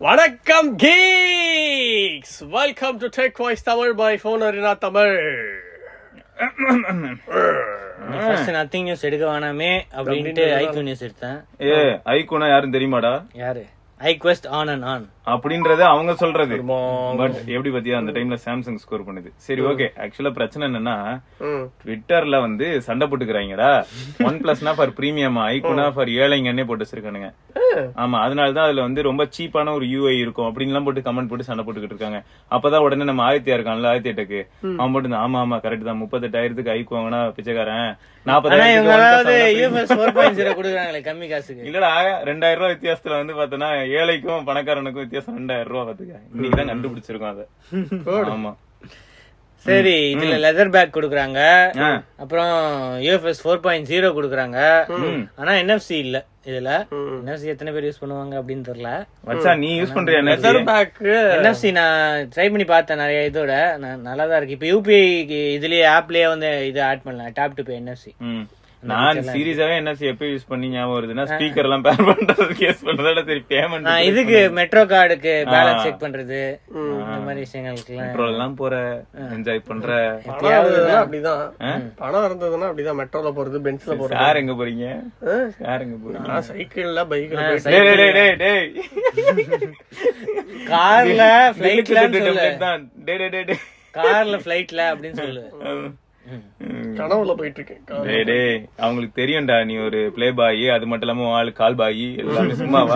வணக்கம் geeks welcome to Tech Voice Tamil by Phone Arena Tamil first Nothing news எடுக்க வேணாமே அப்படின்ட்டு ஐக்யூ நியூஸ் எடுத்தேன் ஏ ஐக்குனா யாரும் தெரியுமாடா யாரு ஐக்வெஸ்ட் ஆன் அண்ட் ஆன் அப்படின்றத அவங்க சொல்றது பட் எப்படி பத்தியா அந்த டைம்ல சாம்சங் ஸ்கோர் பண்ணுது சரி ஓகே ஆக்சுவலா பிரச்சனை என்னன்னா ட்விட்டர்ல வந்து சண்டை போட்டுக்கிறாங்கடா ஒன் பிளஸ்னா ஃபார் பிரீமியம் ஐக்குனா ஃபார் ஏழைங்கன்னே போட்டு வச்சிருக்கானுங்க ஆமா அதனாலதான் அதுல வந்து ரொம்ப சீப்பான ஒரு யூஐ இருக்கும் அப்படின்லாம் போட்டு கமெண்ட் போட்டு சண்டை போட்டுக்கிட்டு இருக்காங்க அப்பதான் உடனே நம்ம ஆயிரத்தி இருக்கான்ல ஆயிரத்தி எட்டுக்கு அவன் போட்டு ஆமா ஆமா கரெக்ட் தான் முப்பத்தெட்டாயிரத்துக்கு ஐக்கு வாங்கினா பிச்சைக்காரன் ஆனா இவங்களாவது நாற்பதாயிரம் யூஎஃப்எஸ் ஃபோர் பாயிண்ட் ஜீரோ கொடுக்குறாங்களே கம்மி காசுக்கு இல்லடா ரெண்டாயிரம் ரூபாய் வித்தியாசத்துல வந்து பாத்தனா ஏழைக்கும் பணக்காரனுக்கும் வித்தியாசம் ரெண்டாயிரம் ரூபாய் பாத்துக்க இன்னைக்கு தான் கண்டுபிடிச்சிருக்கோம் அத ஆமா சரி இதுல லெதர் பேக் கொடுக்குறாங்க ஆ. அப்புறம் யூஎஃப்எஸ் ஃபோர் பாயிண்ட் ஜீரோ கொடுக்குறாங்க ஆனா என்எஃப்சி இல்ல இதுல என்எஃப்சி எத்தனை பேர் யூஸ் பண்ணுவாங்க அப்படின்னு தெரியல மச்சா நீ யூஸ் பண்றியா லெதர் NFC? பேக் என்எஃப்சி நான் ட்ரை பண்ணி பார்த்தேன் நிறைய இதோட நான் நல்லா தான் இருக்கு இப்போ யூபிஐ இதுலயே ஆப்லயே வந்து இது ஆட் பண்ணலாம் டாப் டு பே என்எஃப்சி ம். நான் சீரியஸாவே என்ன எப்ப யூஸ் பண்ணி ஞாபகம் வருதுன்னா ஸ்பீக்கர் எல்லாம் பேர் பண்றதுக்கு யூஸ் பண்றதோட சரி பேமெண்ட் நான் இதுக்கு மெட்ரோ கார்டுக்கு பேலன்ஸ் செக் பண்றது இந்த மாதிரி விஷயங்களுக்குலாம் பெட்ரோல் எல்லாம் போற என்ஜாய் பண்ற பணம் இருந்ததுன்னா அப்படிதான் பணம் இருந்ததுன்னா அப்படிதான் மெட்ரோல போறது பென்ஸ்ல போறது சார் எங்க போறீங்க சார் எங்க போறீங்க நான் சைக்கிள்ல பைக்ல டேய் டேய் டேய் டேய் டேய் கார்ல பிளைட்ல சொல்லு தான் டேய் டேய் டேய் டேய் கார்ல பிளைட்ல அப்படின்னு சொல்லு கனவுல போயிட்டு இருக்கேன் டேய் டேய் அவங்களுக்கு தெரியும்டா நீ ஒரு ப்ளே பாய் அது மட்டும் இல்லாம உன் ஆளு கால் பாய் எல்லாமே சும்மாவா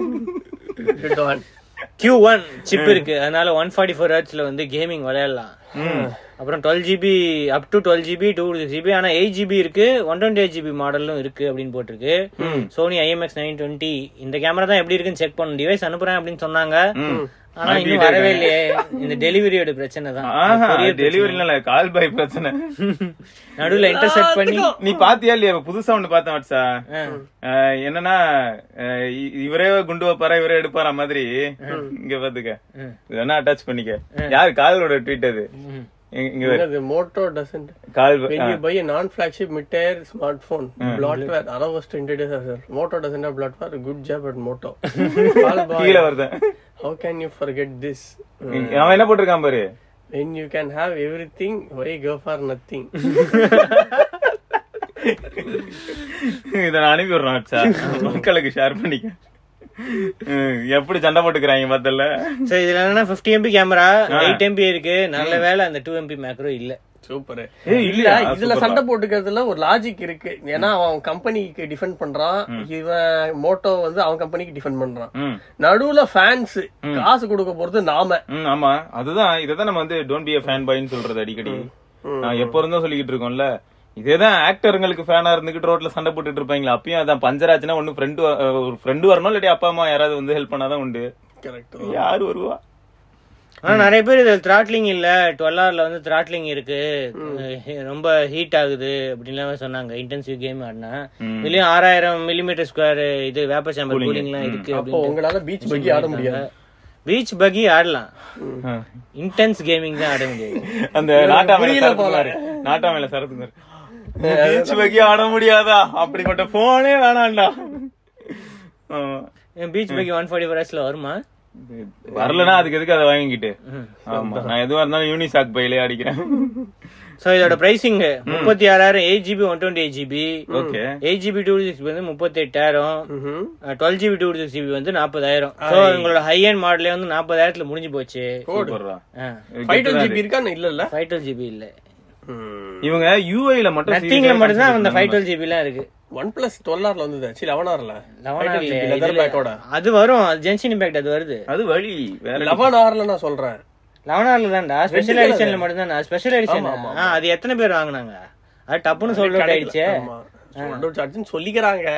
Good one. Q one chip இருக்கு அதனால ஒன் ஃபார்ட்டி ஃபோர் ஹர்ட்ஸ்ல வந்து கேமிங் விளையாடலாம் அப்புறம் twelve GB up to twelve GB two GB ஆனா எயிட் ஜிபி இருக்கு ஒன் டுவெண்ட்டி எயிட் ஜிபி மாடலும் இருக்கு அப்படின்னு போட்டிருக்கு சோனி ஐஎம்எக்ஸ் நைன் டுவெண்ட்டி இந்த கேமரா தான் எப்படி இருக்குன்னு செக் பண்ணும் டிவைஸ் அனுப்புறேன் அப்படின்னு சொன்னாங்க ஆனா இன்னும் வரவே இல்லையே இந்த டெலிவரியோட பிரச்சனை தான் ஆஹா டெலிவரில இல்ல கால் பாய் பிரச்சனை நடுவுல இன்டர்செக்ட் பண்ணி நீ பாத்தியா இல்லையா இப்ப புதுசா ஒண்ணு பார்த்தேன் வட்சா அஹ் என்னன்னா அஹ் இ- இவரே குண்டு வைப்பாரா இவரே எடுப்பாரா மாதிரி இங்க பாத்துக்க இதெல்லாம் அட்டாச் பண்ணிக்க யாரு காதலோட ட்வீட் அது இங்க- இங்க பாரு. என்னது Moto doesn't call When you buy a non-flagship mid-tier smartphone, bloatware, allow us to introduce ourselves. Moto doesn't have bloatware. Good job at Moto. Call boy, கீழே வருதேன் how can you forget this? அவன் என்ன போட்டிருக்கான் பாரு When you can have everything, why go for nothing? இத நான் அனுப்பி விடுறேன் வட்சா மக்களுக்கு ஷேர் பண்ணிக்க ஹம், எப்படி சண்டை போட்டுக்கிறாங்க பார்த்தல சரி இதுல என்னன்னா 50 எம்பி கேமரா எயிட் எம்பி இருக்கு நல்ல வேளை அந்த டூ எம்பி மேக்ரோ இல்ல சூப்பர் ஏய், இல்லையா? இதுல சூப்பர்டா. சண்டை போட்டுக்கிறதுல ஒரு லாஜிக் இருக்கு ஏன்னா அவன் கம்பெனிக்கு டிஃபெண்ட் பண்றான் இவன் மோட்டோ வந்து அவன் கம்பெனிக்கு டிஃபெண்ட் பண்றான் ம் நடுவுல ஃபேன்ஸ் காசு கொடுக்க போறது நாம ம், ஆமா அதுதான் இததான் நம்ம வந்து டோன்ட் பி a ஃபேன் பாய்னு சொல்றது அடிக்கடி நான் எப்ப இருந்தோ சொல்லிக்கிட்டு இருக்கோம்ல இதேதான் ஆக்டருங்களுக்கு ஃபேனா இருந்துகிட்டு ரோட்ல சண்டை போட்டுட்டு இருப்பாங்களா அப்பயும் அதான் பஞ்சர் ஆச்சுன்னா ஒண்ணு ஃப்ரெண்டு ஒரு ஃப்ரெண்டு வரணும் இல்லாட்டி அப்பா அம்மா யாராவது வந்து ஹெல்ப் பண்ணாதான் உண்டு கரெக்ட் யாரு வருவா ஆனா நிறைய பேர் இதுல த்ராட்லிங் இல்ல டுவெல் ஹவர்ல வந்து த்ராட்லிங் இருக்கு அஹ் ரொம்ப ஹீட் ஆகுது அப்படின்லாம் சொன்னாங்க இன்டென்சிவ் கேம் ஆடினா இதுலயும் ஆறாயிரம் மில்லிமீட்டர் ஸ்கொயர் இது வேப்பர் சாம்பர் கூலிங் எல்லாம் இருக்கு அப்போ உங்களால பீச் பக்கி ஆட முடியாது பீச் பகி ஆடலாம் இன்டென்ஸ் கேமிங் தான் ஆட முடியாது அந்த நாட்டாமையில சரத்துமாரு நாட்டாமையில சரத்துமாரு பீச் வகி ஆட முடியாதா அப்படிப்பட்ட போனே வேணாம்டா ஆமா. பீச் பகி ஒன் ஃபார்ட்டி ஃபோர் ஹவர்ஸ்ல வருமா வரலன்னா அதுக்கு எதுக்கு அதை வாங்கிக்கிட்டு ஆமா நான் எதுவா இருந்தாலும் யூனிசாக் பையிலே அடிக்கிறேன் சோ இதோட பிரைசிங் முப்பத்தி ஆறாயிரம் eight GB one twenty eight GB okay eight GB two six வந்து முப்பத்தி எட்டாயிரம் twelve GB two six GB வந்து நாற்பதாயிரம் ஸோ உங்களோட ஹை அண்ட் மாடலே வந்து நாற்பதாயிரத்துல முடிஞ்சு போச்சு சூப்பர்ரா ஃபைவ் டுவெல் ஜிபி இருக்கான்னு இல்ல இல்ல ஃபைவ் டுவெல் ஜிபி இல்ல இவங்க யூஐல மட்டும் நத்திங்ல மட்டும் தான் அந்த ஃபைவ் டுவெல் ஜிபி எல்லாம் இருக்கு ஒன் பிளஸ் டுவெல் ஆர்ல வந்தது சி லெவன் ஆர்ல லெவன் லெதர் பேக்கோட அது வரும் ஜென்ஷன் இம்பாக்ட் அது வருது அது வழி வேற லெவன் ஆர்ல நான் சொல்றேன் லெவன் ஆர்ல தான்டா ஸ்பெஷல் எடிஷன்ல மட்டும் தான் ஸ்பெஷல் எடிஷன் அது எத்தனை பேர் வாங்குனாங்க அது டப்புன்னு சொல்ல ஆயிடுச்சு ஆமா sold out charge சொல்லிக்கிறாங்க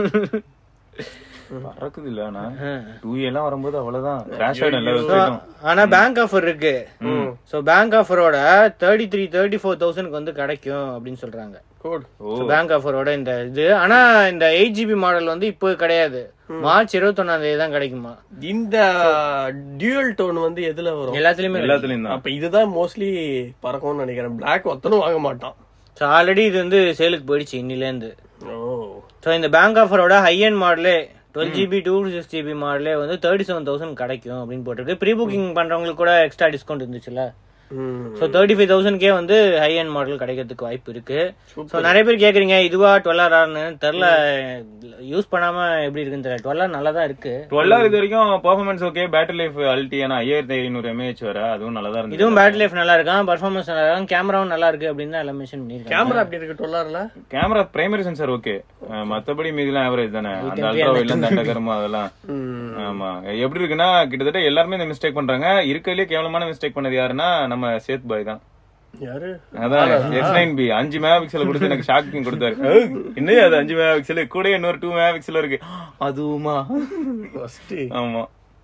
பறக்குது இல்ல ஆனா டூ எல்லாம் வரும்போது அவ்வளவுதான் கிராஷ் ஆயிடும் எல்லா வெப்சைட்டும் ஆனா பேங்க் ஆஃபர் இருக்கு சோ பேங்க் ஆஃபரோட தேர்ட்டி த்ரீ தேர்ட்டி ஃபோர் தௌசண்ட்க்கு வந்து கிடைக்கும் அப்படின்னு சொல்றாங்க கோட் பேங்க் ஆஃபரோட இந்த இது ஆனா இந்த எயிட் ஜிபி மாடல் வந்து இப்போ கிடையாது மார்ச் இருபத்தொன்னாம் தேதி தான் கிடைக்குமா இந்த டியூயல் டோன் வந்து எதுல வரும் எல்லாத்துலயுமே எல்லாத்துலயும் தான் அப்ப இதுதான் மோஸ்ட்லி பறக்கும்னு நினைக்கிறேன் பிளாக் ஒத்தனும் வாங்க மாட்டான் ஸோ ஆல்ரெடி இது வந்து சேலுக்கு போயிடுச்சு இன்னில இருந்து ஓ ஸோ இந்த பேங்க் ஆஃபரோட ஹை அண்ட் மாடலே twelve GB two six GB மாடலே வந்து தேர்ட்டி செவன் தௌசண்ட் கிடைக்கும் அப்படின்னு போட்டிருக்கு ப்ரீ புக்கிங் பண்றவங்களுக்கு கூட எக்ஸ்ட்ரா டிஸ்கவுண்ட் இருந்துச்சுல்ல ஸோ தேர்ட்டி ஃபைவ் தௌசண்ட்கே வந்து ஹை அண்ட் மாடல் கிடைக்கிறதுக்கு வாய்ப்பு இருக்கு ஸோ நிறைய பேர் கேக்குறீங்க இதுவா டுவெல் ஆர்னு தெரில யூஸ் பண்ணாம எப்படி இருக்குன்னு தெரியல டுவெல் நல்லா தான் இருக்கு டுவெல் இது வரைக்கும் பெர்ஃபார்மன்ஸ் ஓகே பேட்டரி லைஃப் அல்டி ஆனா ஐயாயிரத்தி ஐநூறு எம்ஏஹெச் வர அதுவும் நல்லா தான் இருந்தது இதுவும் பேட்டரி லைஃப் நல்லா இருக்கான் பர்ஃபார்மன்ஸ் நல்லா இருக்கும் கேமராவும் நல்லா இருக்கு அப்படின்னு தான் எல்லாம் மென்ஷன் பண்ணிருக்காங்க கேமரா அப்படி இருக்கு டொல்லார்ல கேமரா பிரைமரி சென்சார் ஓகே மத்தபடி மீதிலாம் ஆவரேஜ் தானே அந்த அல்ட்ரா இல்ல தண்டகரமா அதெல்லாம் ஆமா எப்படி இருக்குன்னா கிட்டத்தட்ட எல்லாருமே இந்த மிஸ்டேக் பண்றாங்க இருக்கறதுலயே கேவலமான மிஸ்டேக் பண்ணது யாருன்னா நம்ம சேத் பாய் தான் யாரு அதான் எஸ் நைன் பி அஞ்சு மெகா பிக்சல் கொடுத்து எனக்கு ஷாக்கிங் கொடுத்தாரு ஏய், என்னது அது அஞ்சு மெகா பிக்சல் கூட இன்னொரு டூ மெகா பிக்சல் இருக்கு அதுவுமா ஃபர்ஸ்ட் ஆமா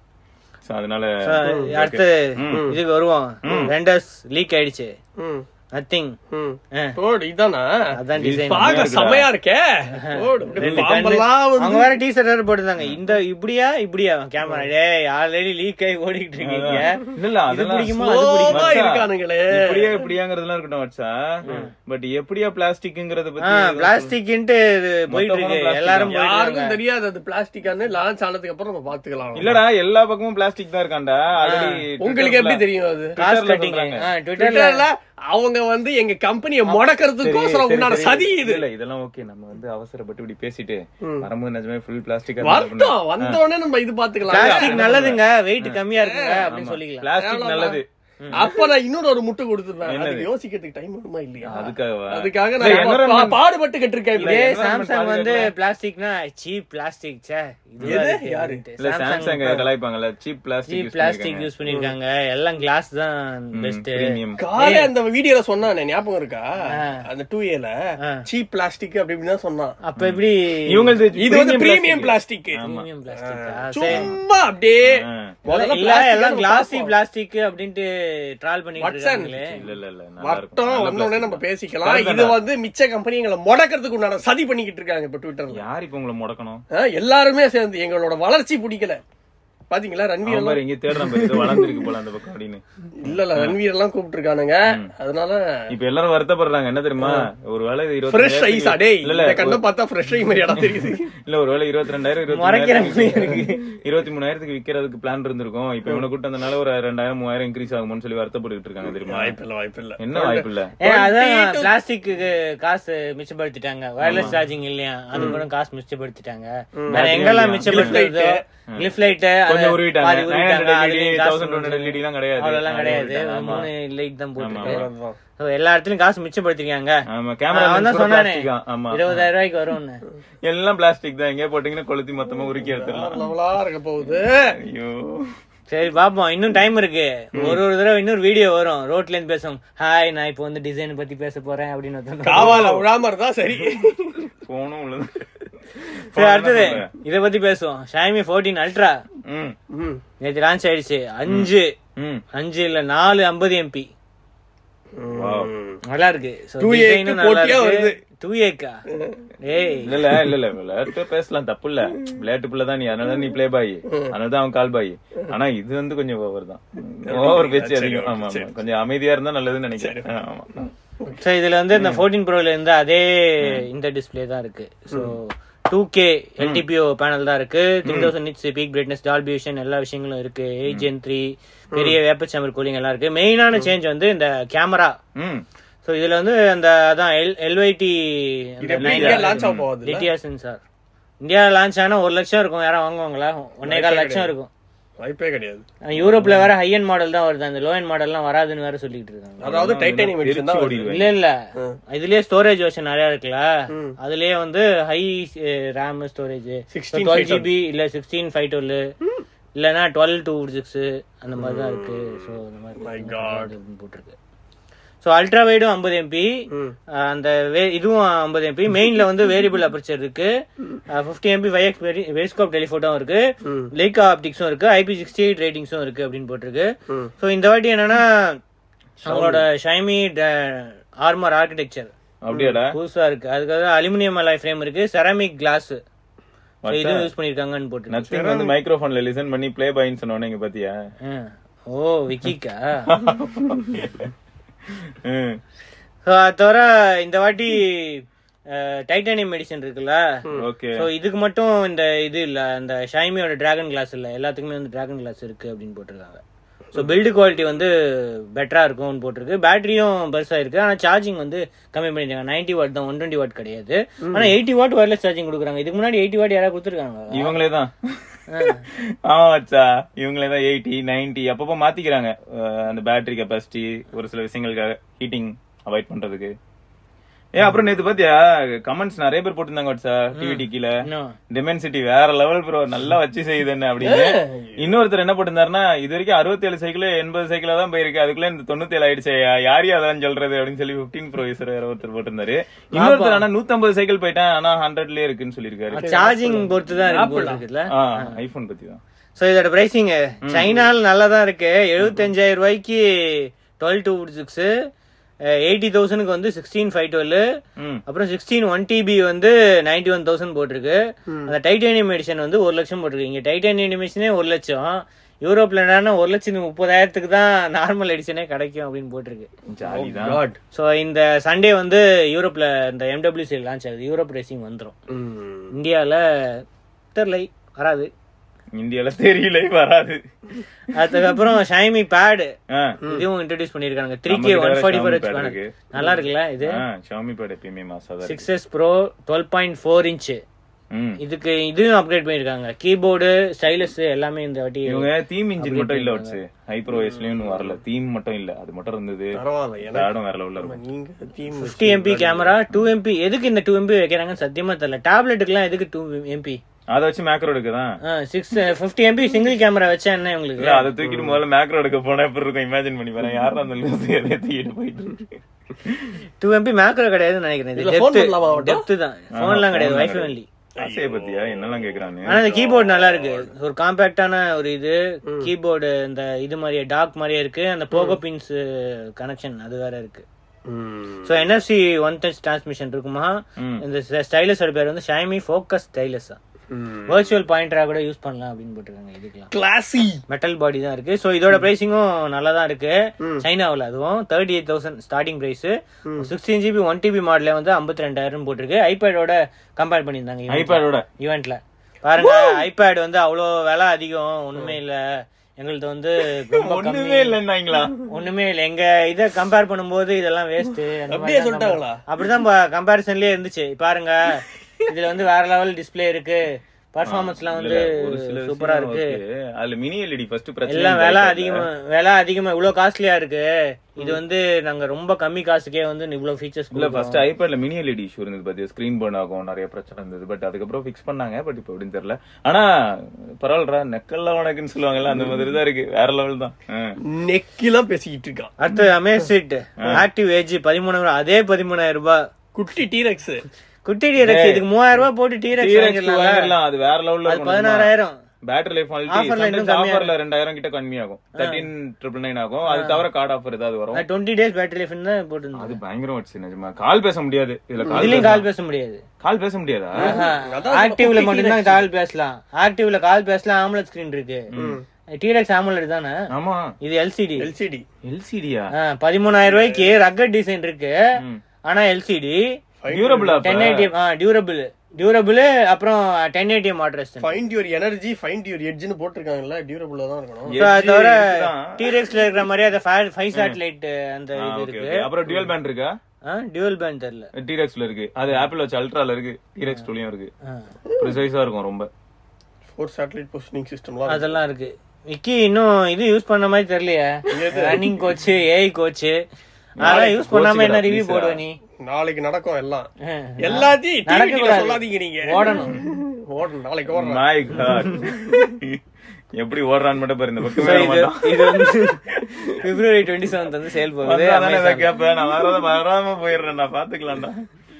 So, அதனால அடுத்து இதுக்கு வருவோம் ரெண்டர்ஸ் லீக் ஆயிடுச்சு ம் நத்திங் ம் போடு இதானா அதான் டிசைன் பாக்க செமையா இருக்கே போடு அப்படியே பாம்பெல்லாம் வந்து அவங்க வேற டீசர்ட் வேற போட்டுருந்தாங்க இந்த இப்படியா இப்படியா கேமரா டேய் ஆல்ரெடி லீக் ஆகி ஓடிட்டு இருக்கீங்க இல்ல இல்ல அதெல்லாம் பிடிக்குமா, அது பிடிக்குமா? கோவமா மச்சா, இருக்கானுங்களே இப்படியா இப்படியாங்கிறதுலாம் இருக்கட்டும் வச்சா பட் எப்படியா பிளாஸ்டிக்ங்கிறத ஆ பத்தி பிளாஸ்டிக்ன்ட்டு போயிட்டு இருக்கு plastic எல்லாரும் போயிட்டு யாருக்கும் தெரியாது அது பிளாஸ்டிக்கான்னு லான்ச் ஆனதுக்கு அப்புறம் நம்ம பாத்துக்கலாம் இல்லடா எல்லா பக்கமும் பிளாஸ்டிக் தான் இருக்காண்டா ஆல்ரெடி உங்களுக்கு எப்படி தெரியும் அது காஸ்ட் கட்டிங் ட்விட்டர்ல ட்விட்டர்ல அவங்க வந்து எங்க கம்பெனியை முடக்கிறதுக்கோசரம் உண்டான சதி இது இல்ல இதெல்லாம் ஓகே நம்ம வந்து அவசரப்பட்டு இப்படி பேசிட்டு வரும்போது நிஜமே ஃபுல் பிளாஸ்டிக் வரட்டும் வந்த உடனே நம்ம இது பாத்துக்கலாம் பிளாஸ்டிக் நல்லதுங்க வெயிட் கம்மியா இருக்குங்க அப்படின்னு சொல்லிக்கலாம் பிளாஸ்டிக் நல்லது அப்ப நான் இன்னொரு ஒரு முட்டு கொடுத்துருவேன் அதுக்கு யோசிக்கிறதுக்கு டைம் வருமா இல்லையா அதுக்காகவா அதுக்காக இல்ல, நான் environment- பா- பாடுபட்டுக்கிட்டு இருக்கேன் இப்படி. இதே environment சாம்சங் வந்து பாதுகாக்கல. பிளாஸ்டிக்னா சீப் பிளாஸ்டிக் சே எது? யாரு? இல்ல சாம்சங் கலாய்ப்பாங்கல்ல cheap plastic cheap plastic use பண்ணிருக்காங்க எல்லாம் கிளாஸ் தான் பெஸ்ட் பிரீமியம் காலை அந்த வீடியோல சொன்னானே ஞாபகம் இருக்கா அந்த டூ ஏல சீப் பிளாஸ்டிக் அப்படி இப்படின்னு தான் சொன்னான் அப்ப எப்படி இவங்களது இது வந்து பிரீமியம் பிளாஸ்டிக் பிரீமியம் பிளாஸ்டிக் சும்மா அப்படியே முதல்ல இல்ல plastic எல்லாம் நம்ம கிளாசி பார்ப்போம். பிளாஸ்டிக் அப்படின்ட்டு ட்ரால் பண்ணிட்டு Watson. இருக்காங்களே இல்ல இல்ல இல்ல நல்லா இருக்கும் வட்டம் நல்ல வந்த உடனே plastic நம்ம தான். பேசிக்கலாம் Correct இது தான்டா. வந்து மிச்ச கம்பெனி எங்களை முடக்கிறதுக்கு உண்டான சதி பண்ணிக்கிட்டு இருக்காங்க இப்ப ட்விட்டர்ல யார் இப்ப உங்களை முடக்கணும் ஆ, எல்லாருமே சேர்ந்து எங்களோட வளர்ச்சி பிடிக்கல பாத்தீங்களா ரன்வீர் அவன் எல்லாம் பாரு இங்க தேடுறான் பாரு ஏதோ வளர்ந்துருக்கு போல அந்த பக்கம் அப்படின்னு இல்ல இல்ல ரன்வீர் எல்லாம் கூப்பிட்டு இருக்கானுங்க அதனால இப்ப எல்லாரும் வருத்தப்படுறாங்க என்ன தெரியுமா ஒருவேளை இது இருபத்தி ஃப்ரெஷ் ஐஸ் அடே இல்ல இல்ல இந்த கண்ணை பார்த்தா ஃப்ரெஷ் ஐ மாதிரி இடம் தெரியுது இல்ல ஒருவேளை இருபத்தி ரெண்டாயிரம் மறைக்கிற இருபத்தி இருபத்தி மூணாயிரத்துக்கு விக்கிறதுக்கு பிளான் இருந்திருக்கும் இப்ப இவனை கூட்டு வந்தனால ஒரு ரெண்டாயிரம் மூவாயிரம் இன்க்ரீஸ் ஆகும்னு சொல்லி வருத்தப்பட்டு இருக்காங்க தெரியுமா வாய்ப்பில்ல வாய்ப்பில்ல என்ன வாய்ப்பு இல்ல ஏ அதான் பிளாஸ்டிக் காசு மிச்சப்படுத்திட்டாங்க வயர்லெஸ் சார்ஜிங் இல்லையா அது கூட காசு மிச்சப்படுத்திட்டாங்க வேற எங்கெல்லாம் மிச்சப்படுத்துறதோ கிளிஃப் லைட் கொஞ்சம் உருவிட்டாங்க பாதி உருவிட்டாங்க நைன் அதுலயும் காசு தௌசண்ட் டூ ஹண்ட்ரட் எல்லாம் கிடையாது அவ்வளவுலாம் கிடையாது ஆமா. மூணு லைட் தான் போட்டுருக்கு ஆமா. So, எல்லா இடத்துலயும் காசு மிச்சப்படுத்திருக்காங்க ஆமா கேமரா அவன் தான் சொன்னானே ஆமா இருபதாயிரம் ரூபாய்க்கு வரும்னு எல்லாம் பிளாஸ்டிக் தான் எங்க போட்டீங்கன்னா கொளுத்தி மொத்தமா உருக்கி எடுத்துடலாம் லெவலா இருக்க போகுது ஐயோ சரி பாப்போம் இன்னும் டைம் இருக்கு ஒரு ஒரு தடவை இன்னொரு வீடியோ வரும் ரோட்ல இருந்து பேசும் ஹாய் நான் இப்போ வந்து டிசைன் பத்தி பேச போறேன் அப்படின்னு ஒருத்தன் காவால விழாம இருந்தா சரி போனும் உள்ளது சரி அடுத்தது இத பத்தி பேசுவோம் ஷாமி 14 அல்ட்ரா ம் ம். நேத்து லான்ச் ஆயிடுச்சு அஞ்சு ம் அஞ்சு இல்ல நாலு ஐம்பது எம்பி Wow. நல்லா இருக்கு So, 2A க்கு design உம் நல்லா போட்டியா இருக்கு வருது. டூ ஏக்கா ஏய் இல்ல இல்ல இல்ல இல்ல விளையாட்டு பேசலாம் தப்பு இல்ல விளையாட்டு பிள்ளை தான் நீ அதனால நீ ப்ளே பாய் அதனால தான் அவன் கால் பாய் ஆனா இது வந்து கொஞ்சம் ஓவர் தான் ஓவர் பேச்சு அதிகம் ஆமா ஆமா கொஞ்சம் அமைதியா இருந்தா நல்லதுன்னு நினைக்கிறேன் ஆமா சோ இதுல வந்து இந்த 14 ப்ரோல இருந்து அதே இந்த டிஸ்ப்ளே தான் இருக்கு so two K LTPO panel தான் இருக்கு three thousand nits peak brightness Dolby vision எல்லா விஷயங்களும் இருக்கு ஏஜென் த்ரீ பெரிய வேப்பர் சேம்பர் கூலிங் எல்லாம் இருக்கு மெயினான சேஞ்ச் வந்து இந்த கேமரா ம் சோ இதுல வந்து அந்த அதான் எல் எல்ஒய்டி இது எப்படி இந்தியா லான்ச் ஆக போகுது டிடிஆர் சென்சார் இந்தியா லான்ச் ஆனா ஒரு லட்சம் இருக்கும் யாரும் வாங்குவாங்களா ஒன்னே கால் லட்சம் இருக்கும் வாய்ப்பே கிடையாது ஆனா, யூரோப்ல வேற ஹை அண்ட் மாடல் தான் வருது அந்த லோ அண்ட் மாடல்லாம் வராதுன்னு வேற சொல்லிட்டு இருக்காங்க அதாவது டைட்டானியம் எடிஷன் தான் வருது. ஓடிடுவேன் இல்ல இல்ல இதுலயே ஸ்டோரேஜ் வெர்ஷன் நிறைய இருக்குல்ல அதுலயே வந்து high RAM storage 16 twelve GB இல்ல சிக்ஸ்டீன் ஃபைவ் டுவெல் இல்லனா டுவெல் டூ சிக்ஸ் அந்த மாதிரி தான் இருக்கு ஸோ அந்த மாதிரி போட்டிருக்கு ஸோ அல்ட்ரா வைடும் ஐம்பது எம்பி அந்த வே- இதுவும் ஐம்பது எம்பி மெயின்ல வந்து வேரியபிள் அபர்ச்சர் இருக்கு fifty MP five X variscope டெலிஃபோட்டோவும் இருக்கு லைக்கா ஆப்டிக்ஸும் இருக்கு ஐபி சிக்ஸ்டி எயிட் ரேட்டிங்ஸும் இருக்கு அப்படின்னு போட்டிருக்கு ஸோ இந்த வாட்டி என்னன்னா அவங்களோட ஷைமி ஆர்மர் ஆர்கிடெக்சர் அப்படியாடா புதுசா இருக்கு அதுக்காக அலுமினியம் அலாய் ஃப்ரேம் இருக்கு செராமிக் கிளாஸ் இது யூஸ் பண்ணிருக்காங்கன்னு போட்டு நத்திங் வந்து மைக்ரோஃபோன்ல லிசன் பண்ணி ப்ளே பாயின்னு சொன்னோன்னே இங்க பாத்தியா ஓ விக்கிக்கா ம். So, அது தவிர இந்த வாட்டி டைட்டானியம் மெடிசன் இருக்குல்ல ஓகே சோ இதுக்கு மட்டும் இந்த இது இல்ல இந்த ஷைமியோட டிராகன் கிளாஸ் இல்ல எல்லாத்துக்குமே வந்து டிராகன் கிளாஸ் இருக்கு அப்படின்னு போட்டிருக்காங்க ஸோ பில்டு குவாலிட்டி வந்து பெட்டரா இருக்கும்னு போட்டிருக்கு பேட்டரியும் பெருசா இருக்கு ஆனா சார்ஜிங் வந்து கம்மி பண்ணிருக்காங்க 90 வாட் தான் ஒன் டுவெண்ட்டி வாட் கிடையாது ஆனா எயிட்டி வாட் ஒயர்லெஸ் சார்ஜிங் கொடுக்குறாங்க இதுக்கு முன்னாடி எயிட்டி வாட் யாராவது கொடுத்துருக்காங்க இவங்களே தான் ஆமா மச்சா இவங்களே தான் எயிட்டி நைன்டி அப்பப்போ மாத்திக்கிறாங்க அஹ் அந்த பேட்டரி கெப்பாசிட்டி ஒரு சில விஷயங்களுக்காக ஹீட்டிங் அவாய்ட் பண்றதுக்கு ஏ அப்புறம் நேத்து பாத்தியா கமெண்ட்ஸ் நிறைய பேர் போட்டிருந்தாங்க வாட்ஸா டிவிடி கீழே இன்னும் டிமென்சிட்டி வேற லெவல் ப்ரோ நல்லா வச்சு செய்யுது என்ன அப்படின்னு இன்னொருத்தர் என்ன போட்டிருந்தாருன்னா இது வரைக்கும் அறுபத்தி ஏழு சைக்கிள் எண்பது சைக்கிளா தான் போயிருக்கு அதுக்குள்ள இந்த தொண்ணூத்தி ஏழு ஆயிடுச்சு யார் அதான் சொல்றது அப்படின்னு சொல்லி பிப்டீன் ப்ரோ யூசர் வேற ஒருத்தர் போட்டிருந்தாரு இன்னொருத்தர் ஆனா நூத்தம்பது சைக்கிள் போயிட்டேன் ஆனா ஹண்ட்ரட்லயே இருக்குன்னு சொல்லியிருக்காரு சார்ஜிங் பொறுத்து தான் இருக்கு போல இருக்குல்ல ஐபோன் பத்தி தான் ஸோ இதோட பிரைசிங் சைனால நல்லா தான் இருக்கு எழுபத்தஞ்சாயிரம் ரூபாய்க்கு டுவெல் டூ சிக்ஸ் எயிட்டி தௌசண்ட்க்கு வந்து சிக்ஸ்டீன் ஃபைவ் டுவெல் ம் அப்புறம் சிக்ஸ்டீன் ஒன் டிபி வந்து நைன்டி ஒன் தௌசண்ட் போட்டிருக்கு அந்த டைட்டானியம் எடிஷன் வந்து ஒரு லட்சம் போட்டிருக்கு இங்க டைட்டானியம் எடிஷனே ஒரு லட்சம் யூரோப்ல என்னன்னா ஒரு லட்சத்தி முப்பதாயிரத்துக்கு தான் நார்மல் எடிஷனே கிடைக்கும் அப்படின்னு போட்டிருக்கு ஜாலி தான் காட் ஸோ இந்த சண்டே வந்து யூரோப்ல இந்த எம்டபிள்யூசி லான்ச் ஆகுது யூரோப் ரேசிங் வந்துடும் இந்தியாவில் தெரிலை வராது இந்தியால தெரியல வராது அதுக்கப்புறம் ஷைமி பேடு ஆ. இதுவும் இன்ட்ரடியூஸ் பண்ணிருக்காங்க three K one forty four H Xiaomi pad இருக்கு. நல்லா இருக்குல்ல இது ஆ, Xiaomi pad எப்பயுமே மாசா தான் இருக்கு. Six S pro twelve point four inch ம். இதுக்கு இதுவும் அப்கிரேட் பண்ணிருக்காங்க கீபோர்டு ஸ்டைலஸ் எல்லாமே இந்த வாட்டி இவங்க தீம் இன்ஜின் மட்டும் இல்ல வச்சு ஹைப்ரோ எஸ்லயும் வரல தீம் மட்டும் இல்ல அது மட்டும் இருந்தது பரவாயில்ல எனக்கு பேடும் வேற லெவல்ல இருக்கும் நீங்க team fifty MP camera two MP எதுக்கு இந்த டூ எம்பி வைக்கிறாங்கன்னு சத்தியமா தெரியல டேப்லெட்டுக்குலாம் எதுக்கு டூ எம்பி அத வச்சு மேக்ரோ எடுக்கதான் six fifty MP single camera வச்சா என்ன உங்களுக்கு இல்ல அதை தூக்கிட்டு முதல்ல மேக்ரோ எடுக்க போனா எப்படி இருக்கும் இமேஜின் பண்ணி பாருங்க யாரும் அந்த லூசு எதையும் தூக்கிட்டு போயிட்டு இருக்கு டூ எம்பி மேக்ரோ கிடையாதுன்னு நினைக்கிறேன் இதுல phone பண்ணலாமா இது அவன்ட்ட? டெப்த் தான் போன்லாம் கிடையாது வைஃபை ஒன்லி ஆசையை பத்தியா என்னெல்லாம் கேக்குறானு ஆனா இந்த கீபோர்டு நல்லா இருக்கு ஒரு காம்பாக்டான ஒரு இது கீபோர்டு இந்த இது மாதிரியே டாக் மாதிரியே இருக்கு அந்த போகோ பின்ஸ் கனெக்ஷன் அது வேற இருக்கு so NFC one touch transmission இருக்குமா ம். இந்த ஸ்டைலஸோட பேர் வந்து ஷைமி ஃபோக்கஸ் ஸ்டைலஸ் வர்ச்சுவல் பாயிண்டரா கூட யூஸ் பண்ணலாம் அப்படின்னு போட்டிருக்காங்க இதுக்கெல்லாம் கிளாசி மெட்டல் பாடி தான் இருக்கு சோ இதோட பிரைசிங்கும் நல்லா தான் இருக்கு சைனாவில் அதுவும் thirty eight thousand starting price sixteen GB one TB மாடல வந்து ஐம்பத்தி ரெண்டாயிரம் போட்டிருக்கு ஐபேடோட கம்பேர் பண்ணியிருந்தாங்க ஐபேடோட ஈவெண்ட்ல பாருங்க ஐபேட் வந்து அவ்வளோ விலை அதிகம் ஒண்ணுமே இல்ல எங்களுது வந்து ரொம்ப ஒண்ணுமே கம்மி இல்லைன்னாங்களா ஒண்ணுமே இல்ல எங்க இத கம்பேர் பண்ணும்போது இதெல்லாம் வேஸ்ட் அப்படியே சொல்லிட்டாங்களா? அப்படிதான் கம்பேரிசன்லயே இருந்துச்சு பாருங்க இதுல வந்து வேற லெவல் டிஸ்ப்ளே இருக்கு பர்ஃபார்மன்ஸ்லாம் வந்து ஒரு சில சூப்பரா விஷயம் இருக்கு okay. அதுல மினி எல்இடி ஃபர்ஸ்ட் பிரச்சனை எல்லாம் இந்த விலை iPadல. அதிகமா விலை அதிகமா இவ்வளவு காஸ்ட்லியா இருக்கு இது வந்து நாங்க ரொம்ப கம்மி காசுக்கே வந்து இவ்வளவு ஃபீச்சர்ஸ் இல்ல ஃபர்ஸ்ட் ஐபேட்ல மினி எல்இடி இஷ்யூ இருந்தது பாத்தியா ஸ்கிரீன் பர்ன் ஆகும் நிறைய பிரச்சனை இருந்தது பட் அதுக்கப்புறம் ஃபிக்ஸ் பண்ணாங்க பட் இப்போ எப்படின்னு தெரியல ஆனா பரவாயில்லடா நெக்கல்ல உனக்குன்னு சொல்லுவாங்கல்ல அந்த மாதிரி தான் இருக்கு வேற லெவல் தான் ஆ. நெக்கிலாம் பேசிக்கிட்டு இருக்கான் அடுத்து அமேசிட் ஆக்டிவ் ஏஜ் பதிமூணாயிரம் அதே பதிமூணாயிரம் ரூபாய் குட்டி டீரெக்ஸ் குட்டி டீரக்ஸ் இதுக்கு மூவாயிரம் ரூபாய் போட்டு T-Rex டீரக்ஸ் வாங்கிடலாம் அது வேற லெவல்ல அது பதினாறாயிரம் பேட்டரி லைஃப் Offer ல இன்னும் கம்மியா ஆஃபர்ல ரெண்டாயிரம் கிட்ட கம்மியாகும் தேர்ட்டீன் ட்ரிபிள் நைன் ஆகும் அது தவிர கார்டு ஆஃபர் ஏதாவது வரும் டுவெண்ட்டி டேஸ் பேட்டரி லைஃப் தான் போட்டுருந்தோம் அது பயங்கரம் வச்சு நிஜமா கால் பேச முடியாது இதுல கால் இதுலயும் பேச- கால் பேச முடியாது கால் பேச முடியாதா ஆக்டிவ்ல மட்டும்தான் கால் பேசலாம் ஆக்டிவ்ல கால் பேசலாம் ஆம்புலன்ஸ் ஸ்கிரீன் இருக்கு டீரக்ஸ் ஆம்புலன்ஸ் தானே ஆமா இது எல்சிடி எல்சிடி எல்சிடியா பதிமூணாயிரம் ரூபாய்க்கு ரக்கட் டிசைன் இருக்கு ஆனா எல்சிடி டியூரபிளா டென் ஏடிஎம் டியூரபிள் டியூரபிள் அப்புறம் ten ATM address find your energy find your எட்ஜ்னு போட்டிருக்காங்கல்ல டியூரபிளா தான் இருக்கணும் Edge தவிர தான். டீரெக்ஸ்ல இருக்கிற மாதிரி அந்த ஃபைவ் சேட்டலைட் அந்த இது இருக்கு அப்புறம் டியூல் பேண்ட் இருக்கா டியூவல் பேண்ட் தெரியல டிரெக்ஸ்ல இருக்கு அது ஆப்பிள் வச்சு அல்ட்ரால இருக்கு டிரெக்ஸ் டூலயும் இருக்கு ப்ரிசைஸா இருக்கும் ரொம்ப ஃபோர் சேட்டலைட் பொசிஷனிங் சிஸ்டம்லாம் அதெல்லாம் இருக்கு விக்கி இன்னும் இது யூஸ் பண்ண மாதிரி தெரியலையே ரன்னிங் கோச் ஏஐ கோச் அதெல்லாம் யூஸ் பண்ணாம என்ன ரிவ்யூ போடுவ நீ நாளைக்கு நடக்கும் எல்லாம் ஆ. எல்லாத்தையும் நடக்க டிவில கூடாது. சொல்லாதீங்க நீங்க ஓடணும் ஓடணும் நாளைக்கு ஓடுறேன் மை காட் எப்படி ஓடுறான்னு மட்டும் பாரு இந்த பக்கமே So, வர இது மாட்டான். இது வந்து பிப்ரவரி டுவெண்ட்டி செவன்த் வந்து சேல் போகுது வந்தா தானே இதை Amazon. கேட்பேன் நான் வராத வராம போயிடுறேன் நான் பாத்துக்கலாம்டா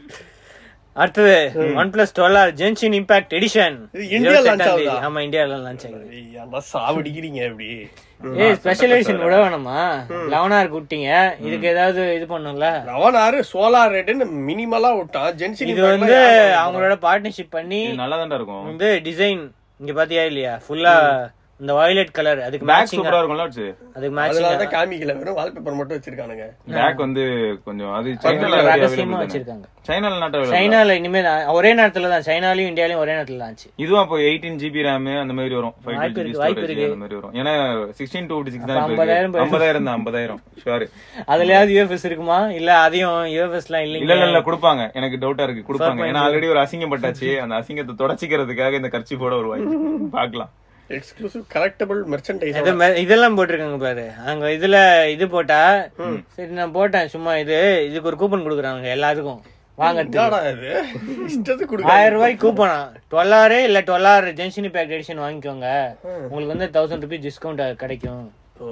அடுத்தது one plus twelve R Genshin Impact edition இது இந்தியா launch ஆகுதா? ஆமா இந்தியால லான்ச் ஆகுது ஐய், அம்மா சாவடிக்கிறீங்க அப்படி ஏய் ஸ்பெஷல் எடிஷன் விட வேணாமா லெவனார் குட்டிங்க இதுக்கு ஏதாவது இது பண்ணும்ல லவனாரு சோலார் ரேட்டுன்னு மினிமலா விட்டான் ஜென்சின் இது வந்து அவங்களோட பார்ட்னர்ஷிப் பண்ணி இது நல்லா இருக்கும் வந்து டிசைன் இங்க பாத்தியா இல்லையா ஃபுல்லா இந்த வயலட் கலர் அதுக்கு பேக் மேட்சிங் சூப்பரா இருக்கும்ல வச்சு அதுக்கு மேட்சிங் அதனால தான் காமிக்கல வெறும் வால்பேப்பர் மட்டும் வச்சிருக்கானுங்க பேக் வந்து கொஞ்சம் அது சைனால ரகசியமா வச்சிருக்காங்க சைனால நாட்ட சைனால இனிமே தான் ஒரே நேரத்துல தான் சைனாலயும் இந்தியாலயும் ஒரே நேரத்துல தான் ஆச்சு இதுவும் அப்போ எயிட்டீன் ஜிபி ரேம் அந்த மாதிரி வரும் ஃபைவ் வாய்ப்பு ஜிபி இருக்கு, வாய்ப்பு ஸ்டோரேஜ் அந்த மாதிரி வரும் ஏன்னா சிக்ஸ்டீன் டூ சிக்ஸ் தான் அப்ப இப்ப இருக்கு. 50,000 போயிடும். ஐம்பதாயிரம் தான் ஐம்பதாயிரம் ஷுவர் அதுலயாவது யூஎஃப்எஸ் இருக்குமா இல்ல அதையும் யூஎஃப்எஸ் எல்லாம் இல்ல இல்லைங்க இல்ல இல்ல கொடுப்பாங்க எனக்கு டவுட்டா இருக்கு கொடுப்பாங்க ஏன்னா ஆல்ரெடி ஒரு அசிங்கப்பட்டாச்சு அந்த அசிங்கத்தை தொடச்சிக்கிறதுக்காக இந்த கர்ச்சி போட வருவாங்க பாக்கலாம் எக்ஸ்க்ளூசிவ் கரெக்டபிள் மெர்ச்சன்டைஸ் இது மெ- இதெல்லாம் போட்டிருக்காங்க பாரு அங்க இதுல இது போட்டா சரி நான் போட்டேன் சும்மா இது இதுக்கு ஒரு கூப்பன் கொடுக்குறாங்க எல்லாத்துக்கும் வாங்கறதுக்கு என்னடா இது இஷ்டத்துக்கு கொடுக்க ஆயிரம் ரூபாய்க்கு கூப்பனா டுவெல் ஆறு இல்ல டுவெல் ஆறு ஜென்ஷனி பேக் எடிஷன் வாங்கிக்கோங்க உங்களுக்கு வந்து தௌசண்ட் ருபீஸ் டிஸ்கவுண்ட் கிடைக்கும் ஓ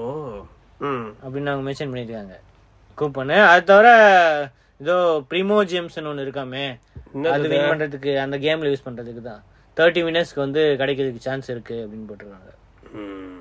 ம் அப்படின்னு அவங்க மென்ஷன் பண்ணிருக்காங்க கூப்பனு அது தவிர ஏதோ ப்ரிமோ ஜேம்ஸ்னு ஒன்று இருக்காமே அது வின் பண்றதுக்கு அந்த கேம்ல யூஸ் பண்றதுக்கு தான் தேர்ட்டி மினிட்ஸ்க்கு வந்து கிடைக்கிறதுக்கு சான்ஸ் இருக்கு அப்படின்னு போட்டிருக்காங்க ம்.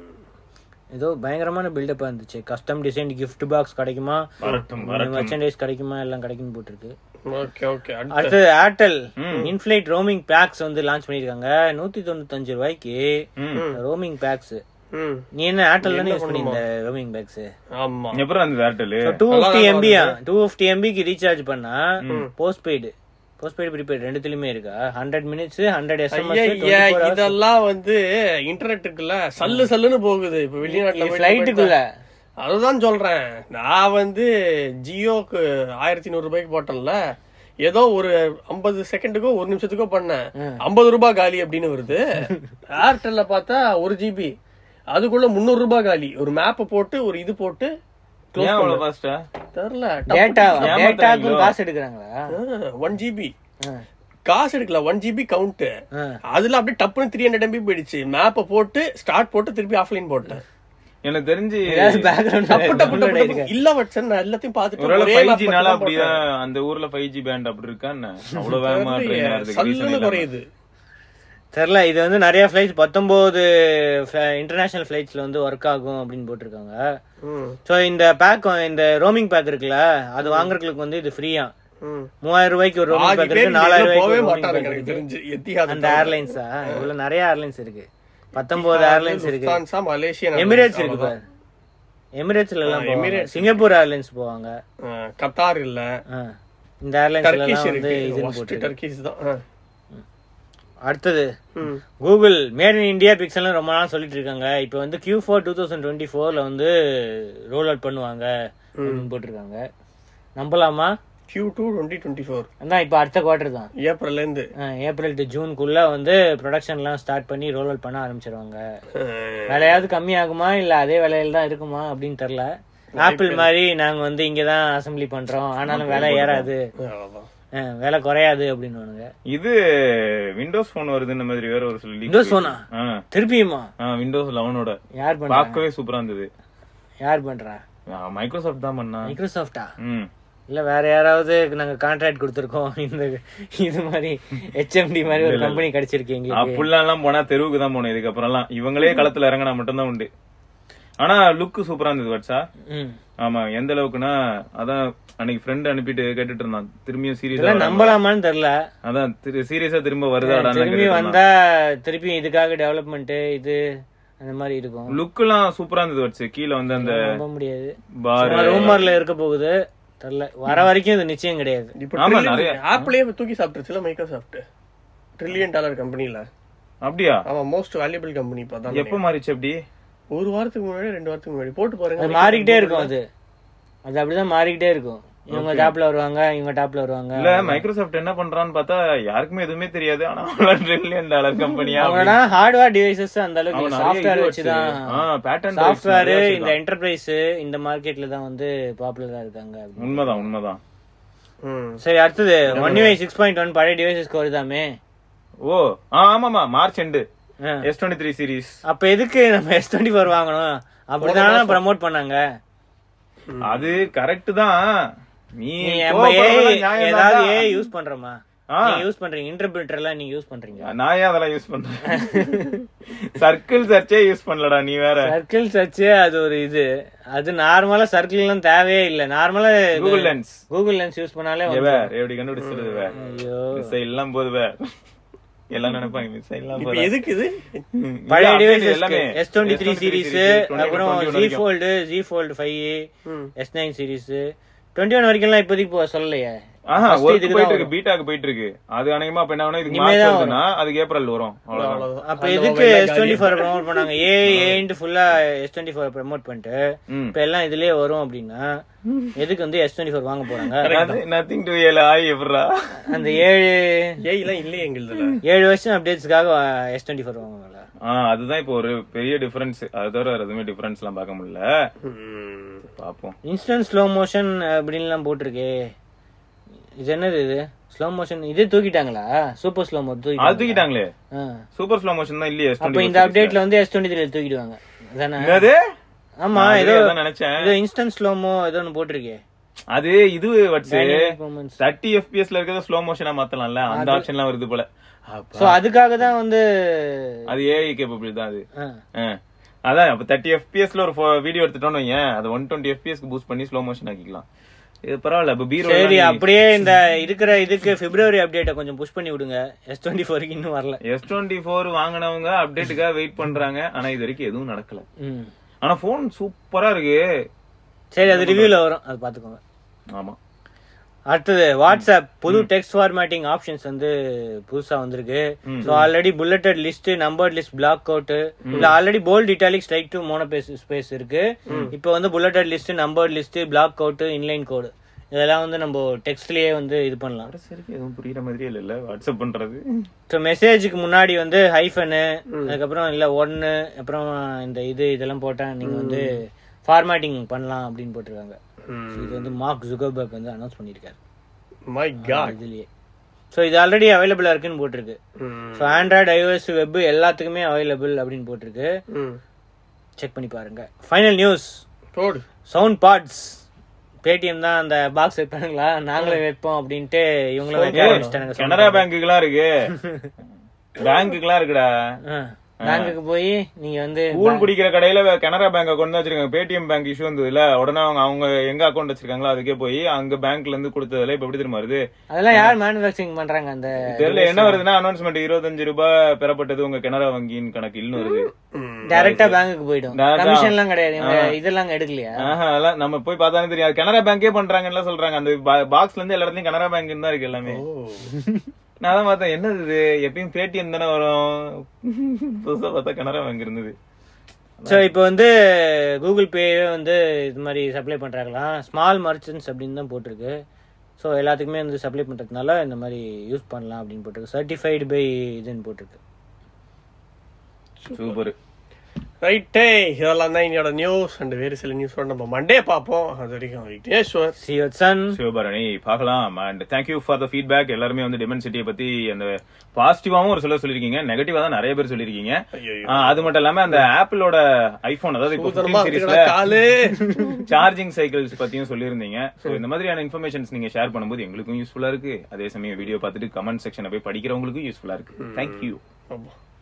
ஏதோ பயங்கரமான பில்டப்பா இருந்துச்சு கஸ்டம் டிசைன் gift பாக்ஸ் கிடைக்குமா வரட்டும் மெர்ச்சன்டைஸ் கிடைக்குமா எல்லாம் கிடைக்கும்னு போட்டிருக்கு ஓகே ஓகே அடுத்து அடுத்தது ஏர்டெல் இன்ஃபிளைட் ரோமிங் பேக்ஸ் வந்து லான்ச் பண்ணிருக்காங்க நூத்தி தொண்ணூத்தஞ்சு ரூபாய்க்கு ரோமிங் பேக்ஸ் ம் நீ என்ன ஏர்டெல் தானே யூஸ் பண்ணிருந்த ரோமிங் பேக்ஸ் ஆமா அப்புறம் அந்த ஏர்டெல் டூ ஃபிஃப்டி எம்பியா டூ ஃபிஃப்டி எம்பிக்கு ரீசார்ஜ் பண்ணா postpaid postpaid prepaid ரெண்டுத்துலயுமே இருக்கா ஹண்ட்ரட் மினிட்ஸ் ஹண்ட்ரட் ஐயா எஸ்எம்எஸ் இதெல்லாம் வந்து இன்டர்நெட் இருக்குல்ல சல்லு சல்லுன்னு போகுது இப்ப வெளிநாட்டுல போயிட்டு ஃபிளைட்டுக்குள்ள அதுதான் சொல்றேன் நான் வந்து ஜியோக்கு ஆயிரத்தி நூறு ரூபாய்க்கு போட்டேன்ல ஏதோ ஒரு ஐம்பது செகண்டுக்கோ ஒரு நிமிஷத்துக்கோ பண்ணேன் ஐம்பது ரூபாய் காலி அப்படின்னு வருது ஏர்டெல்ல பார்த்தா ஒரு ஜிபி அதுக்குள்ள முந்நூறு ரூபாய் காலி ஒரு மேப் போட்டு ஒரு இது போட்டு ஏன் அவ்வளவு ஃபாஸ்டா தெரியல டேட்டா ஏமாத்துறாங்களோ? டேட்டாக்கும் காசு எடுக்கிறாங்களா ஒன் ஜிபி ஆ. காசு எடுக்கல ஒன் ஜிபி கவுண்ட் ஆ. அதுல அப்படியே டப்புன்னு த்ரீ ஹண்ட்ரட் எம்பி போயிடுச்சு மேப்பை போட்டு ஸ்டார்ட் போட்டு திருப்பி ஆஃப்லைன் போட்டேன் எனக்கு தெரிஞ்சு ஏதாவது background டப்பு டப்பு download டப்பு ஆயிருக்கு. டப்பு. இல்ல வச்சன் நான் எல்லாத்தையும் பார்த்துட்டு ஒருவேளை ஒரே ஃபைவ் map ஜினால மட்டும் தான் அப்படிதான் அந்த ஊர்ல ஃபைவ் ஜி பேண்ட் அப்படி இருக்கா என்ன அவ்வளவு வேகமா போட்டேன். ட்ரெயின் ஆகிறதுக்கு reason சல்லுன்னு இல்லாம. குறையுது தெரியல இது வந்து நிறைய ஃபிளைட்ஸ் பத்தொன்பது இன்டர்நேஷனல் ஃபிளைட்ஸ்ல வந்து ஒர்க் ஆகும் அப்படின்னு போட்டிருக்காங்க ம், ஸோ இந்த பேக் இந்த ரோமிங் பேக் இருக்குல்ல அது வாங்குறதுக்கு வந்து இது ஃப்ரீயா ம். மூவாயிரம் ரூபாய்க்கு ஒரு ரோமிங் பாதி பேக் பேர் இருக்கு இந்த நாலாயிரம் இதுல போகவே ரூபாய்க்கு மாட்டாங்க ரோமிங் எனக்கு பேக் தெரிஞ்சு எத்திஹாத் அந்த ஏர்லைன்ஸா இவ்வளவு நிறைய ஏர்லைன்ஸ் இருக்கு பத்தொன்பது ஏர்லைன்ஸ் இருக்கு லுஃப்தான்சா, மலேசியன் எமிரேட்ஸ் இருக்கு பாரு எமிரேட்ஸ்ல எல்லாம் போவாங்க சிங்கப்பூர் ஏர்லைன்ஸ் போவாங்க ஆ, கத்தார் இல்ல ஆ. இந்த ஏர்லைன்ஸ்ல டர்க்கிஷ் எல்லாம் வந்து இருக்கு இதுன்னு Worst போட்டு டர்க்கிஷ் தான் ஆ. அடுத்தது ம். Google made in India pixel ரொம்ப நாள் சொல்லிட்டு இருக்காங்க இப்போ வந்து Q four two thousand twenty ஃபோர்ல வந்து ரோல் அவுட் பண்ணுவாங்க அப்படின்னு போட்டிருக்காங்க நம்பலாமா Q2 2024 அதான் இப்போ அடுத்த குவார்டர் தான் ஏப்ரல்ல இருந்து அஹ் ஏப்ரல் டு ஜூனுக்குள்ள வந்து ப்ரொடக்ஷன்லாம் ஸ்டார்ட் பண்ணி ரோல் அவுட் பண்ண ஆரம்பிச்சிருவாங்க ஆ, விலையாவது கம்மி ஆகுமா இல்ல அதே விலையில தான் இருக்குமா அப்படின்னு தெரியல ஆப்பிள் மாதிரி நாங்க வந்து இங்க தான் அசம்பிளி பண்றோம் ஆனாலும் விலை ஏறாது அவ்வளவுதான். அஹ் விலை குறையாது அப்படின்னு இது விண்டோஸ் போன் வருதுன்ற மாதிரி வேற ஒரு சொல்லி விண்டோஸ் போனா திருப்பியுமா விண்டோஸ் லெவனோட யார் பண்றா பார்க்கவே சூப்பரா இருந்தது யார் பண்றா மைக்ரோசாஃப்ட் தான் பண்ணா மைக்ரோசாஃப்டா ம் இல்ல வேற யாராவது நாங்க கான்ட்ராக்ட் கொடுத்துருக்கோம் இந்த இது மாதிரி ஹெச்எம்டி மாதிரி ஒரு கம்பெனி கிடைச்சிருக்கு எங்களுக்கு அப்படிலாம் எல்லாம் போனா தெருவுக்கு தான் போனோம் இதுக்கப்புறம் எல்லாம் இவங்களே களத்துல இறங்கினா மட்டும்தான் உண்டு ஆனா லுக் சூப்பரா இருந்தது வட்சா ம். ஆமா எந்த அளவுக்குன்னா அதான் அன்னைக்கு ஃப்ரெண்ட் அனுப்பிட்டு கேட்டுட்டு இருந்தான் திரும்பியும் இதெல்லாம் சீரியஸா நம்பலாமான்னு தெரியல அதான் சீரியஸா திரும்ப வருதாடான்னு திரும்பி வந்தா திருப்பி இதுக்காக டெவலப்மெண்ட் இது அந்த மாதிரி இருக்கும் லுக் எல்லாம் சூப்பரா இருந்தது வச்சு கீழ வந்து அந்த நம்ப முடியாது பார் ரூமர்ல இருக்க போகுது தெரியல வர வரைக்கும் இது நிச்சயம் கிடையாது இப்போ ஆமா, trillion- நிறைய. ஆப்பிளே தூக்கி சாப்பிட்டுருச்சுல மைக்ரோசாஃப்ட் ட்ரில்லியன் டாலர் கம்பெனில அப்படியா ஆமா மோஸ்ட் வேல்யூபிள் கம்பெனி இப்பதான் எப்ப மாறிச்சு அப்படி ஒரு வாரத்துக்கு முன்னாடி ரெண்டு வாரத்துக்கு முன்னாடி போட்டு பாருங்க அது மாறிக்கிட்டே இருக்கும் அது அது அப்படிதான் மாறிக்கிட்டே இருக்கும் இவங்க டாப்ல வருவாங்க இவங்க டாப்ல வருவாங்க இல்ல மைக்ரோசாஃப்ட் என்ன பண்றான்னு பார்த்தா யாருக்குமே எதுவுமே தெரியாது ஆனா ட்ரில்லியன் டாலர் கம்பெனியா அவங்களோட ஹார்ட்வேர் டிவைசஸ் அந்த அளவுக்கு அவன் நிறைய சாஃப்ட்வேர் இது வச்சுதான் ஆ, patent rights சாஃப்ட்வேர் நிறைய இந்த என்டர்பிரைஸ் இந்த மார்க்கெட்ல தான் வந்து பாப்புலரா இருக்காங்க அப்படின்னு. உண்மைதான் உண்மைதான் ம். சரி அடுத்தது one UI six point one பழைய டிவைசஸ்க்கு வருதாமே ஓ ஆ, ஆமாமா மார்ச் எண்டு ஆ. எஸ் டுவெண்ட்டி த்ரீ சீரீஸ் அப்ப எதுக்கு நம்ம எஸ் டுவெண்ட்டி ஃபோர் வாங்கணும் அப்படிதானே ப்ரமோட் பண்ணாங்க அது கரெக்ட் தான் நீ நீ கோவப்படுறதெல்லாம் MBA நியாயம் ஏதாவது தான்டா. ஏ யூஸ் பண்றோமா ஆ. நீங்க யூஸ் பண்றீங்க இன்டர்பிரிட்டர் எல்லாம் நீங்க யூஸ் பண்றீங்க நான் ஏன் அதெல்லாம் யூஸ் பண்றேன் சர்க்கிள் சர்ச்சே யூஸ் பண்ணலடா நீ வேற சர்க்கிள் சர்ச் அது ஒரு இது அது நார்மலா சர்க்கிள் எல்லாம் தேவையே இல்ல நார்மலா கூகுள் லென்ஸ் கூகுள் லென்ஸ் யூஸ் பண்ணாலே வேற எப்படி கண்டுபிடிச்சது வேற ஐயோ திசை எல்லாம் போது வேற எல்லாம் நினைப்பாங்க மிஸ் ஆயிடலாம் இப்ப போல. எதுக்கு இது ம், இது பழைய update டிவைசஸ் எல்லாமே S twenty three S23 series series, 21, அப்புறம் 21 ஜி வரைக்கும். Fold G fold five S nine series twenty one வரைக்கும்லாம் இப்போதைக்கு போ- சொல்லலையே ஆஹா First ஒர்க் இதுக்கு போயிட்டு தான் இருக்கு பீட்டாக்கு போயிட்டு இருக்கு அது அநேகமா இப்ப என்ன ஆகும்னா இதுக்கு இனிமே மார்ச் தான் வருதுன்னா அதுக்கு ஏப்ரல் வரும் அவ்வளவுதான் அவ்வளவுதான். அப்ப அந்த எதுக்கு mobile எஸ் காலி. டுவெண்ட்டி ஃபோர் ப்ரமோட் பண்ணாங்க ஏ ஏன்ட்டு ஃபுல்லா எஸ் டுவெண்ட்டி ஃபோர் ப்ரமோட் பண்ணிட்டு ம். இப்ப எல்லாம் இதுலயே வரும் அப்படின்னா எதுக்கு வந்து எஸ் டுவெண்ட்டி ஃபோர் வாங்க போறாங்க நத்திங் டு ஏல ஆய் எவ்ரா அந்த ஏழு ஏய் எல்லாம் இல்லையே எங்களுதுல ஏழு வருஷம் அப்டேட்ஸ்க்காக எஸ் டுவெண்ட்டி ஃபோர் வாங்குவாங்களா ஆ அதுதான் இப்போ ஒரு பெரிய டிஃபரன்ஸ் அது தவிர வேற எதுவுமே டிஃபரன்ஸ் எல்லாம் பார்க்க முடியல ம். பாப்போம் இன்ஸ்டன்ட் ஸ்லோ மோஷன் அப்படின்லாம் போட்டிருக்கே இது என்னது இது ஸ்லோ மோஷன் இது தூக்கிட்டாங்களா சூப்பர் ஸ்லோ மோ அது தூக்கிட்டாங்க தூக்கிட்டாங்களே ஆ. சூப்பர் ஸ்லோ மோஷன் தான் இல்லையே அப்ப இந்த அப்டேட்ல வந்து எஸ் டுவெண்ட்டி த்ரீ தூக்கிடுவாங்க அதானே என்னது ஆமா நான் ஏதோ அதே தான் நினைச்சேன் ஏதோ இன்ஸ்டன்ட் ஸ்லோமோ ஏதோ ஒன்று போட்டிருக்கே அது இது வச்சு Dynamic moments. தேர்ட்டி எஃபிஎஸ்ல இருக்கிறத ஸ்லோ மோஷனா மாத்தலாம்ல அந்த ஆப்ஷன்லாம் வருது போல அப்ப சோ அதுக்காக தான் வந்து அது ஏஐ கேப்பபிள் தான் அது ஆ. ஆ. அதான் அப்ப தேர்ட்டி எஃபிஎஸ்ல ஒரு வீடியோ எடுத்துட்டோம்னு வையேன் அதை ஒன் டுவெண்ட்டி எஃபிஎஸ்க்கு பூஸ்ட் பண்ணி ஸ்லோ மோஷன் ஆக்கிக்கலாம் இது பரவாயில்ல இப்ப பீரோ சரி அப்படியே இந்த இருக்கிற இதுக்கு பிப்ரவரி அப்டேட்டை கொஞ்சம் புஷ் பண்ணி விடுங்க எஸ் டுவெண்ட்டி ஃபோருக்கு இன்னும் வரல எஸ் டுவெண்ட்டி ஃபோர் வாங்கினவங்க அப்டேட்டுக்காக வெயிட் பண்றாங்க ஆனா இது வரைக்கும் எதுவும் நடக்கல ம். ஆனா போன் சூப்பரா இருக்கு சரி அது ரிவ்யூல வரும் அது பாத்துக்கோங்க ஆமா அடுத்தது வாட்ஸ்அப் புது டெக்ஸ்ட் ஃபார்மேட்டிங் ஆப்ஷன்ஸ் வந்து புதுசா வந்திருக்கு so already bulleted list numbered list block out இல்ல already bold italic strikethrough monospace இருக்கு இப்போ வந்து bulleted list numbered list block out inline code இதெல்லாம் வந்து நம்ம டெக்ஸ்ட்லயே வந்து இது பண்ணலாம் சரி எதுவும் புரியுற மாதிரியே இல்ல வாட்ஸ்அப் பண்றது ஸோ மெசேஜுக்கு முன்னாடி வந்து ஹைஃபனு அதுக்கப்புறம் இல்ல ஒன்னு அப்புறம் இந்த இது இதெல்லாம் போட்டா நீங்க வந்து ஃபார்மேட்டிங் பண்ணலாம் அப்படின்னு போட்டிருக்காங்க So இது வந்து மார்க் ஜுகர்பர்க் வந்து அனௌன்ஸ் பண்ணியிருக்காரு மை காட் இதுலயே ஸோ இது ஆல்ரெடி அவைலபிளா இருக்குன்னு போட்டிருக்கு ஸோ ஆண்ட்ராய்டு ஐஓஎஸ் வெப் எல்லாத்துக்குமே அவைலபிள் அப்படின்னு போட்டிருக்கு செக் பண்ணி பாருங்க ஃபைனல் நியூஸ் போடு சவுண்ட் பார்ட்ஸ் பேடிஎம் தான் அந்த பாக்ஸ் வைப்பானுங்களா நாங்களே வைப்போம் அப்படின்ட்டு இவங்களும் வைக்க ஆரம்பிச்சிட்டாங்க கனரா பேங்குக்குலாம் இருக்கு பேங்குக்குலாம் இருக்குடா பேங்குக்கு போய் நீங்க வந்து கூழ் குடிக்கிற கடையில வே- கனரா பேங்க் அக்கௌண்ட் தான் வச்சிருக்காங்க பேடிஎம் பேங்க் இஷ்யூ வந்ததுல உடனே அவங்க அவங்க எங்க அக்கௌண்ட் வச்சிருக்காங்களோ அதுக்கே போய் அங்க பேங்க்ல இருந்து கொடுத்ததுல இப்ப எப்படி தெரியுமா வருது அதெல்லாம் யார் மேனுஃபேக்சரிங் பண்றாங்க அந்த தெரியல என்ன வருதுன்னா அனௌன்ஸ்மெண்ட் இருபத்தஞ்சு ரூபாய் பெறப்பட்டது உங்க கனரா வங்கியின் கணக்கில்னு வருது டைரக்டா பேங்குக்கு போயிடும் Direct ஆ. கமிஷன் எல்லாம் கிடையாது இவங்க இதெல்லாம் அங்க எடுக்கலையா ஆஹா, அதெல்லாம் நம்ம போய் பார்த்தாலே தெரியும் அது கனரா பேங்கே பண்றாங்கன்னு சொல்றாங்க அந்த பாக்ஸ்ல இருந்து எல்லா இடத்துலயும் கனரா பேங்க் தான் இருக்கு எல்லாமே நான் தான் பார்த்தேன் என்னது இது எப்பயும் பேடிஎம் தானே வரும் புதுசா பார்த்தா கனரா பேங்க் இருந்தது சோ இப்போ வந்து கூகுள் பேவே வந்து இது மாதிரி சப்ளை பண்றாங்களாம் ஸ்மால் மர்ச்சன்ட்ஸ் அப்படின்னு தான் போட்டிருக்கு ஸோ எல்லாத்துக்குமே வந்து சப்ளை பண்றதுனால இந்த மாதிரி யூஸ் பண்ணலாம் அப்படின்னு போட்டிருக்கு சர்டிஃபைடு பை இதுன்னு போட்டிருக்கு சூப்பர் ரைட்டே இதெல்லாம் தான் என்னோட நியூஸ் அண்ட் வேறு சில நியூஸோட நம்ம மண்டே பார்ப்போம் அது வரைக்கும் விக்னேஸ்வர் சி சன் சிவபரணி பார்க்கலாம் and thank you for the feedback எல்லாருமே வந்து டிமென்சிட்டியை பத்தி அந்த பாசிட்டிவாவும் ஒரு சிலர் சொல்லிருக்கீங்க நெகட்டிவா தான் நிறைய பேர் சொல்லிருக்கீங்க ஐயோ ஆ, அது மட்டும் இல்லாம அந்த ஆப்பிளோட ஐபோன் அதாவது இப்போ சூதனமா 15 இருக்குடா சீரிஸ்ல காலு சார்ஜிங் சைக்கிள்ஸ் பத்தியும் சொல்லியிருந்தீங்க சோ இந்த மாதிரியான இன்ஃபர்மேஷன்ஸ் நீங்க ஷேர் பண்ணும்போது எங்களுக்கும் யூஸ்ஃபுல்லா இருக்கு அதே சமயம் வீடியோ பார்த்துட்டு கமெண்ட் செக்ஷனை போய் படிக்கிறவங்களுக்கும் யூஸ்ஃபுல்லா இருக்கு தேங்க்யூ ஆமா